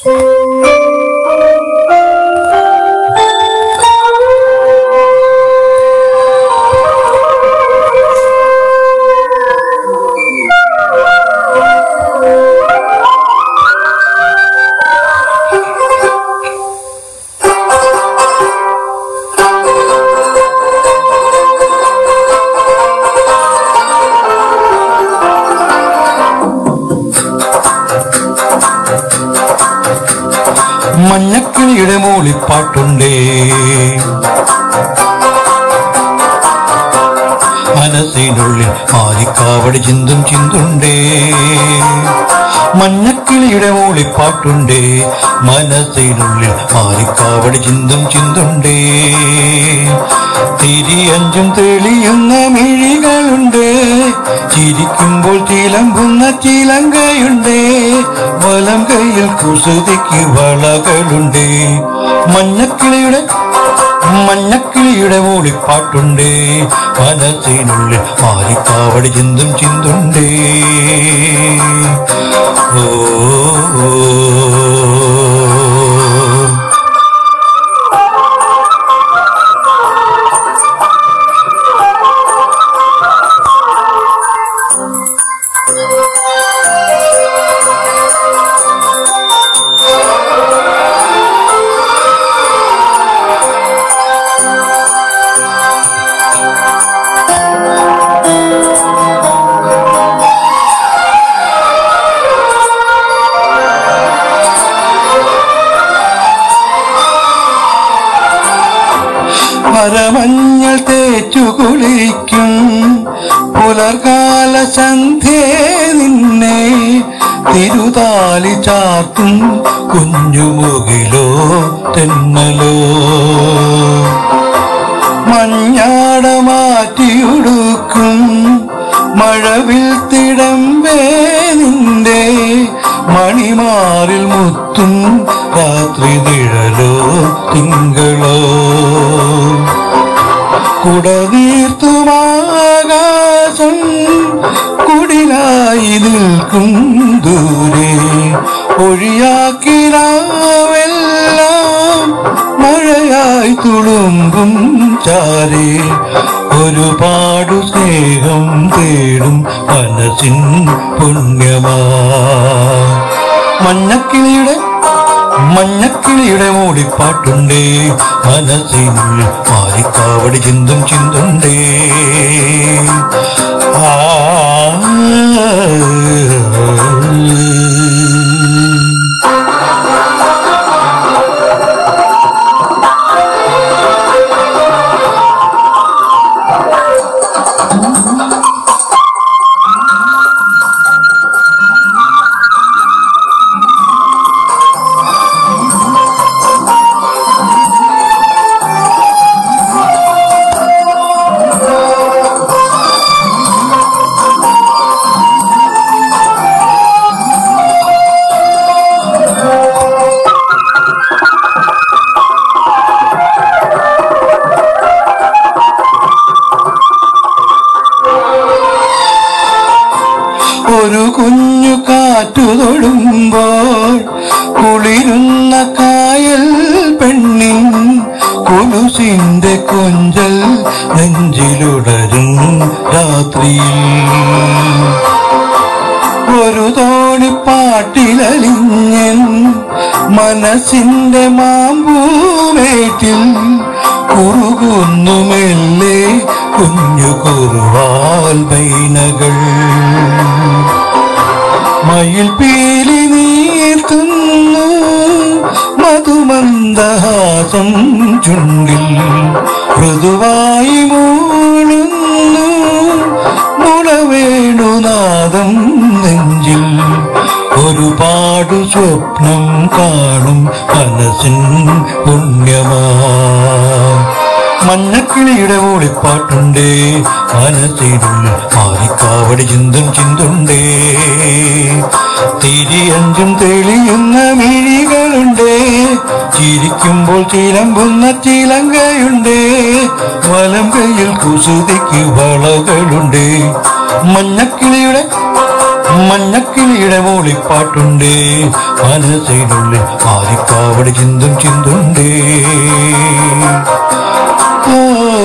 മഞ്ഞക്കിളിയുടെ മൂളിപ്പാട്ടുണ്ടേ മനസ്സിനുള്ളിൽ ആദിക്കാവടി ചിന്തും ചിന്തുണ്ടേ മഞ്ഞക്കിളിയുടെ മൂളിപ്പാട്ടുണ്ടേ മനസ്സിനുള്ളിൽ ആദിക്കാവടി ചിന്തും ചിന്തുണ്ടേ തിരിയഞ്ചും തെളിയുന്ന മിഴികളുണ്ട് ചിരിക്കുമ്പോൾ ചിലമ്പുന്ന ചിലങ്കയുണ്ട് വലം കയ്യിൽ കുസൃതിക്ക് വളകളുണ്ട് മഞ്ഞക്കിളിയുടെ മഞ്ഞക്കിളിയുടെ മൂളിപ്പാട്ടുണ്ട് മനസ്സിനുള്ളിൽ മാറിക്കാവടി ചിന്തും ചിന്തുണ്ടേ ഓ ഓ, ഓ. മരമഞ്ഞൾ തേച്ചു കുളിക്കും പുലർകാല സന്ധ്യേ നിന്നെ തിരുതാലി ചാർത്തും കുഞ്ഞുമുകിലോ തെന്നലോ മഞ്ഞാട മാറ്റിയുടുക്കും മഴവിൽ തിടമ്പേ നിന്റെ മണിമാറിൽ മുത്തും രാത്രി നിഴലോ തിങ്കളോ കുടനീർത്തുമാകാശം കുടിലായി നിൽക്കും ദൂരെ ഒഴിയാക്കിനാവെല്ലാം മഴയായി തുളുമ്പും ചാരെ ഒരുപാടു സ്നേഹം തേടും മനസ്സിൻ പുണ്യമാ മഞ്ഞക്കിളിയുടെ മഞ്ഞക്കിളിയുടെ മൂടിപ്പാട്ടുണ്ടേ മനസ്സിനുള്ളിൽ മാറിക്കാവടി ചിന്തും ചിന്തുണ്ടേ ആ ഒരു കുഞ്ഞു കാറ്റു തൊടുമ്പോൾ കുളിരുന്ന കായൽ പെണ്ണിൻ കുലുസിന്റെ കൊഞ്ചൽ നെഞ്ചിലുടരും രാത്രിയിൽ ഒരു തോണിപ്പാട്ടിലലിഞ്ഞൻ മനസ്സിന്റെ മാമ്പൂമേറ്റിൽ കുറുകുന്നുമെല്ലേ കുഞ്ഞു കുറുവാൽ ബൈനകൾ മയിൽ പീലി നീർത്തുന്നു മധുമന്ദഹാസം ചുണ്ടിൽ മൃദുവായി മൂളുന്നു മുളവേണുനാദം നെഞ്ചിൽ ഒരുപാട് സ്വപ്നം കാണും മനസ്സിൻ പുണ്യമാ മഞ്ഞക്കിളിയുടെ മൂളിപ്പാട്ടുണ്ടേ മനസ്സിനുള്ളിൽ ആരിക്കാവടി ചിന്തും ചിന്തുണ്ടേ തിരിയഞ്ചും തെളിയുന്ന മിഴികളുണ്ട് ചിരിക്കുമ്പോൾ ചിലമ്പുന്ന ചിലങ്കയുണ്ട് വലം കയ്യിൽ കുസൃതിക്ക് വളകളുണ്ട് മഞ്ഞക്കിളിയുടെ മഞ്ഞക്കിളിയുടെ മൂളിപ്പാട്ടുണ്ട് മനസ്സിനുള്ളിൽ ആദിക്കാവടി ചിന്തും ചിന്തുണ്ടേ ഓ